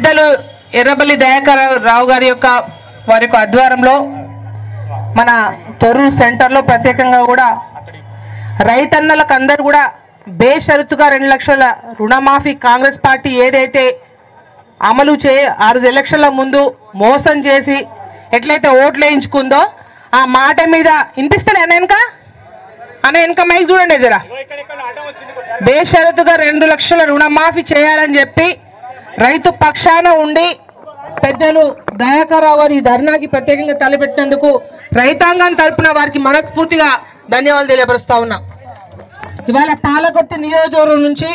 పెద్దలు ఎర్రబల్లి దయాకర్ రావు గారి యొక్క వారి యొక్క ఆధ్వర్యంలో మన తొర్రూరు సెంటర్లో ప్రత్యేకంగా కూడా రైతన్నలకు అందరు కూడా బేషరతుగా రెండు లక్షల రుణమాఫీ కాంగ్రెస్ పార్టీ ఏదైతే అమలు చే ఆరు ఎలక్షన్ల ముందు మోసం చేసి ఎట్లయితే ఓట్లు వేయించుకుందో ఆ మాట మీద వినిపిస్తాను అన్న వెనక అన్న వెనక మైక్ చూడండి జరా బేషరతుగా రెండు లక్షల రుణమాఫీ చేయాలని చెప్పి రైతు పక్షాన ఉండి పెద్దలు దయాకర్రావు గారు ఈ ధర్నాకి ప్రత్యేకంగా తలపెట్టినందుకు రైతాంగం తరపున వారికి మనస్ఫూర్తిగా ధన్యవాదాలు తెలియపరుస్తా ఉన్నా ఇవాళ పాలకొట్టు నియోజకవర్గం నుంచి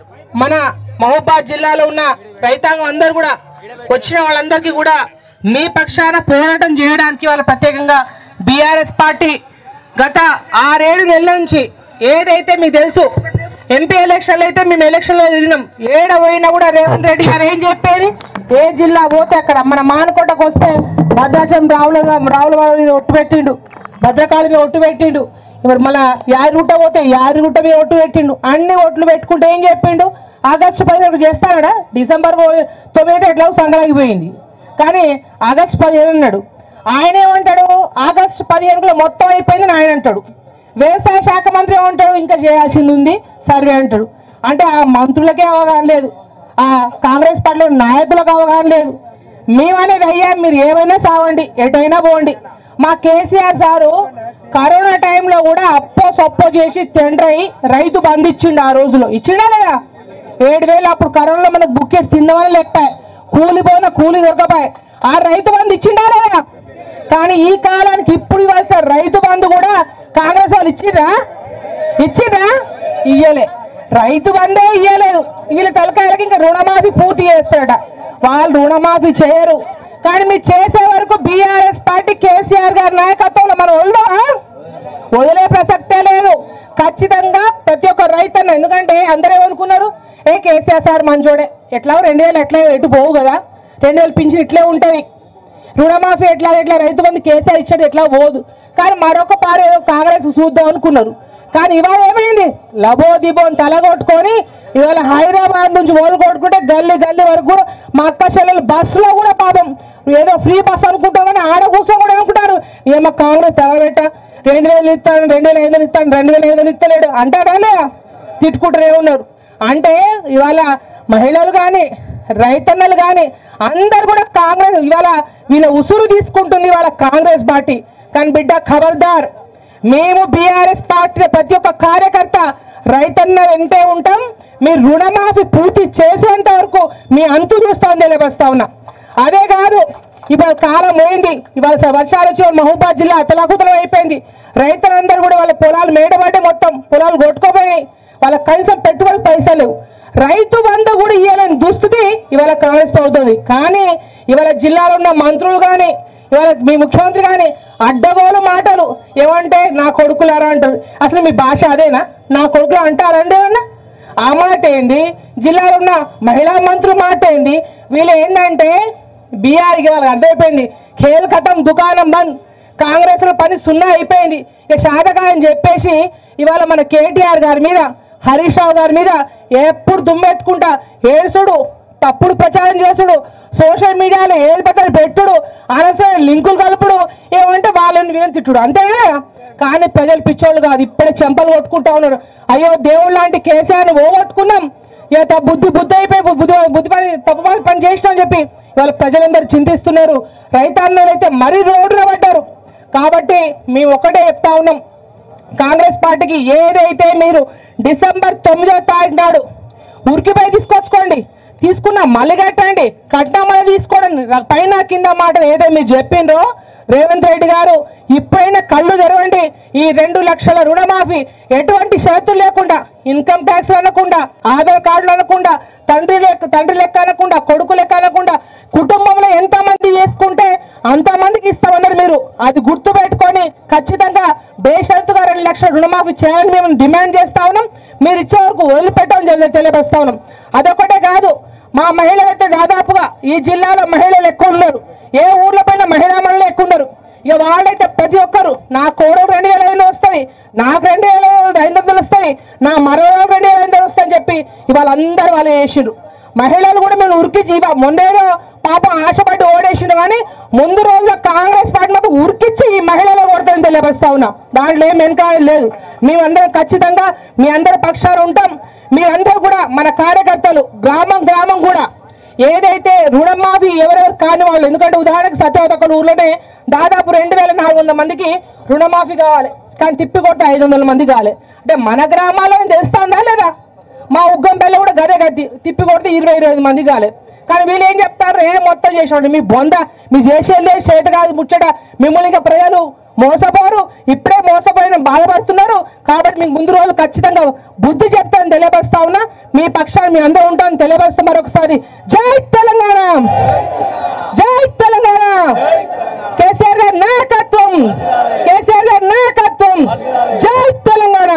మన మహబూబాద్ జిల్లాలో ఉన్న రైతాంగం అందరూ కూడా వచ్చిన వాళ్ళందరికీ కూడా మీ పక్షాన పోరాటం చేయడానికి వాళ్ళ ప్రత్యేకంగా బీఆర్ఎస్ పార్టీ గత ఆరేడు నెలల నుంచి ఏదైతే మీకు తెలుసు ఎంపీ ఎలక్షన్లు అయితే మేము ఎలక్షన్లో తిరిగినాం ఏడ పోయినా కూడా రేవంత్ రెడ్డి గారు ఏం చెప్పేది ఏ జిల్లా పోతే అక్కడ మన మానకోటకు వస్తే భద్రాచలం రావుల రావుల వారి మీద ఒట్టు పెట్టిండు భద్రకాళి మీద ఒట్టు పెట్టిండు ఇప్పుడు మళ్ళా యాదగిరిగుట్ట పోతే యాదగిరిగుట్ట మీద ఒట్టు పెట్టిండు అన్ని ఓట్లు పెట్టుకుంటే ఏం చెప్పిండు ఆగస్టు పదిహేను చేస్తాడా డిసెంబర్ పో- తొమ్మిది ఎట్లా సంక్రాంతికి పోయింది కానీ ఆగస్టు పదిహేను అన్నాడు ఆయన ఏమంటాడు ఆగస్టు పదిహేనులో మొత్తం అయిపోయిందని ఆయన అంటాడు వ్యవసాయ శాఖ మంత్రి ఏమంటాడు ఇంకా చేయాల్సింది ఉంది సర్వే అంటాడు అంటే ఆ మంత్రులకే అవగాహన లేదు ఆ కాంగ్రెస్ పార్టీలో నాయకులకు అవగాహన లేదు మేమనేది అయ్యా మీరు ఏమైనా సావండి ఎటైనా పోండి మా కేసీఆర్ సారు కరోనా టైంలో కూడా అప్పో సప్పో చేసి టెండర్ అయ్యి రైతు బంధు ఇచ్చిండు ఆ రోజులో ఇచ్చిండా లేదా ఏడు వేలు అప్పుడు కరోనాలో మనకు బుక్కెట్ తిందామని లేకపోయా కూలి పోయినా కూలి దొరకపోయా ఆ రైతు బంధు ఇచ్చిండా లేదా కానీ ఈ కాలానికి ఇప్పుడు ఇవ్వాల్సిన రైతు బంధు కూడా కాంగ్రెస్ వాళ్ళు ఇచ్చిర్రా ఇచ్చిర్రా ఇయ్యలే రైతు బంధే ఇయ్యలేదు వీళ్ళ తలకాయలకి ఇంకా రుణమాఫీ పూర్తి చేస్తారట వాళ్ళు రుణమాఫీ చేయరు కానీ మీరు చేసే వరకు బీఆర్ఎస్ పార్టీ కేసీఆర్ గారి నాయకత్వంలో మనం వదలమా వదిలే ప్రసక్తే లేదు ఖచ్చితంగా ప్రతి ఒక్క రైతన్న ఎందుకంటే అందరూ ఏమనుకున్నారు ఏ కేసీఆర్ సార్ మంచోడే ఎట్లా రెండు వేలు ఎట్లా ఎటు పోవు కదా రెండు వేలు పింఛన్ ఇట్లే ఉంటుంది రుణమాఫీ ఎట్లా ఎట్లా రైతు బంధు కేసీఆర్ ఇచ్చాడు ఎట్లా పోదు కానీ మరొక పారు ఏదో కాంగ్రెస్ చూద్దాం అనుకున్నారు కానీ ఇవాళ ఏమైంది లబో దిబోని తలగొట్టుకొని ఇవాళ హైదరాబాద్ నుంచి ఓలు కొట్టుకుంటే గల్లీ గల్లీ వరకు కూడా మా అక్క చెల్లెలు బస్సులో కూడా పాపం ఏదో ఫ్రీ బస్ అనుకుంటాం కానీ ఆడ కూర్చొని కూడా అనుకుంటారు ఏమో కాంగ్రెస్ తగబెట్ట రెండు వేలు ఇస్తాను రెండు వేల ఐదు వేలు ఇస్తాను రెండు వేల ఐదు వేలు ఇస్తలేడు అంటాడా తిట్టుకుంటూనే ఉన్నారు అంటే ఇవాళ మహిళలు కానీ రైతన్నలు కానీ అందరు కూడా కాంగ్రెస్ ఇవాళ వీళ్ళ ఉసురు తీసుకుంటుంది ఇవాళ కాంగ్రెస్ పార్టీ కానీ బిడ్డ ఖబర్దార్ మేము బీఆర్ఎస్ పార్టీ ప్రతి ఒక్క కార్యకర్త రైతన్న వెంటే ఉంటాం మీరు రుణమాఫీ పూర్తి చేసేంత వరకు మీ అంతు చూస్తామని తెలియపరుస్తా ఉన్నా అదే కాదు ఇప్పుడు కాలం పోయింది ఇవాళ స- వర్షాలు వచ్చి మహబూబాద్ జిల్లా అతలాకుతలం అయిపోయింది రైతులందరూ కూడా వాళ్ళ పొలాలు మేడబడ్డే మొత్తం పొలాలు కొట్టుకోపోయినాయి వాళ్ళ కనీసం పెట్టుబడి పైసలు లేవు రైతు బంధు కూడా ఇవ్వలేని దుస్థితి ఇవాళ కాంగ్రెస్ ప్రభుత్వం కానీ ఇవాళ జిల్లాలో ఉన్న మంత్రులు కానీ ఇవాళ మీ ముఖ్యమంత్రి కానీ అడ్డగోలు మాటలు ఏమంటే నా కొడుకులారా అంటారు అసలు మీ భాష అదేనా నా కొడుకులు అంటారండి ఏమన్నా ఆ మాట ఏంది జిల్లాలో ఉన్న మహిళా మంత్రులు మాట ఏంది వీళ్ళు ఏంటంటే బీఆర్కి వాళ్ళకి అర్థమైపోయింది ఖేల్ కథం దుకాణం బంద్ కాంగ్రెస్ లో పని సున్నా అయిపోయింది ఇక శాతగా అని చెప్పేసి ఇవాళ మన కేటీఆర్ గారి మీద హరీష్ రావు గారి మీద ఎప్పుడు దుమ్మెత్తుకుంటా ఏసుడు తప్పుడు ప్రచారం చేసుడు సోషల్ మీడియాలో ఏది పత్రాలు పెట్టుడు అనవసరం లింకులు కలుపుడు ఏమంటే వాళ్ళని వీళ్ళని తిట్టుడు అంతే కానీ ప్రజలు పిచ్చోళ్ళు కాదు ఇప్పుడే చెంపలు కొట్టుకుంటా ఉన్నారు అయ్యో దేవుడు లాంటి కేసీఆర్ని ఓగొట్టుకున్నాం ఇక త- బుద్ధి బుద్ధి అయిపోయి బు- బుద్ధి బుద్ధి పని తప్పు పని పని చేసినాం చెప్పి వాళ్ళ ప్రజలందరూ చింతిస్తున్నారు రైతాంగంలో అయితే మరీ రోడ్డున పడ్డారు కాబట్టి మేము ఒకటే చెప్తా ఉన్నాం కాంగ్రెస్ పార్టీకి ఏదైతే మీరు డిసెంబర్ తొమ్మిదో తారీఖు నాడు ఉరికిపోయి తీసుకొచ్చుకోండి తీసుకున్న మళ్ళీ కట్టండి కట్టినా మళ్ళీ తీసుకోండి ర- పైన కింద మాట ఏదో మీరు చెప్పిండ్రో రేవంత్ రెడ్డి గారు ఇప్పుడైనా కళ్ళు తెరవండి ఈ రెండు లక్షల రుణమాఫీ ఎటువంటి షరతులు లేకుండా ఇన్కమ్ ట్యాక్స్ అనకుండా ఆధార్ కార్డులు అనకుండా తండ్రి లెక్క తండ్రి లెక్క అనకుండా కొడుకు లెక్క అనకుండా కుటుంబంలో ఎంత మంది చేసుకుంటే అంతమందికి ఇస్తామన్నారు మీరు అది గుర్తు పెట్టుకొని ఖచ్చితంగా బేషరతుగా రెండు లక్షల రుణమాఫీ చేయాలని మేము డిమాండ్ చేస్తా ఉన్నాం మీరు ఇచ్చే వరకు వదిలిపెట్టమని తెలి- తెలియపరుస్తా ఉన్నాం అదొకటే కాదు మా మహిళలు అయితే దాదాపుగా ఈ జిల్లాలో మహిళలు ఎక్కువ ఉన్నారు ఏ ఊర్లో పైన మహిళా మహిళలు ఎక్కువ ఉన్నారు ఇక వాళ్ళైతే ప్రతి ఒక్కరు నా కోడలు రెండు వేల ఐదు వస్తుంది నాకు రెండు వేల ఐదు వందలు వస్తాయి నా మరో రెండు వేల ఐదు వందలు వస్తాయని చెప్పి ఇవాళ అందరూ వాళ్ళు చేసిర్రు మహిళలు కూడా మేము ఉరికిచ్చి ఇవ- మొన్నేదో పాప ఆశపడి ఓడేసిండు కానీ ముందు రోజుల కాంగ్రెస్ పార్టీ మాకు ఉరికిచ్చి ఈ మహిళలు కొడతారని తెలియపరుస్తా ఉన్నా దాంట్లో ఏం వెనకాల లేదు మేమందరం ఖచ్చితంగా మీ అందరి పక్షాలు ఉంటాం మీరందరూ కూడా మన కార్యకర్తలు గ్రామం గ్రామం కూడా ఏదైతే రుణమాఫీ ఎవరెవరు కాని వాళ్ళు ఎందుకంటే ఉదాహరణకు సత్యవత ఒక ఊర్లోనే దాదాపు రెండు వేల నాలుగు వందల మందికి రుణమాఫీ కావాలి కానీ తిప్పి కొట్ట ఐదు వందల మంది కావాలి అంటే మన గ్రామాల్లో తెలుస్తుందా లేదా మా ఉగ్గంపల్లి కూడా గదే గది తిప్పి కొడితే ఇరవై ఇరవై ఐదు మంది కాలే కానీ వీళ్ళు ఏం చెప్తారు ఏ మొత్తం చేసేవాడు మీ బొంద మీ చేసేదే చేత కాదు ముచ్చట మిమ్మల్ని ఇంకా ప్రజలు మోసపోరు ఇప్పుడే మోసపోయిన బాధపడుతున్నారు కాబట్టి మీకు ముందు రోజులు ఖచ్చితంగా బుద్ధి చెప్తాను తెలియపరుస్తా ఉన్నా మీ పక్షాన్ని మీ అందరూ ఉంటాను తెలియపరుస్తా మరొకసారి జై తెలంగాణ జై తెలంగాణ కేసీఆర్ గారి నాయకత్వం కేసీఆర్ గారి నాయకత్వం జై తెలంగాణ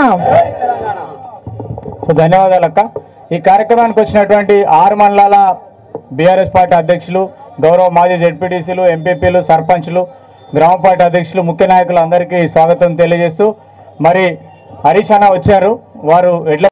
సో ధన్యవాదాలు అక్క ఈ కార్యక్రమానికి వచ్చినటువంటి ఆరు మండలాల బీఆర్ఎస్ పార్టీ అధ్యక్షులు గౌరవ మాజీ జెడ్పీటీసీలు ఎంపీపీలు సర్పంచ్లు గ్రామ పార్టీ అధ్యక్షులు ముఖ్య నాయకులు అందరికీ స్వాగతం తెలియజేస్తూ మరి హరీష్ అన్న వచ్చారు వారు ఎడ్ల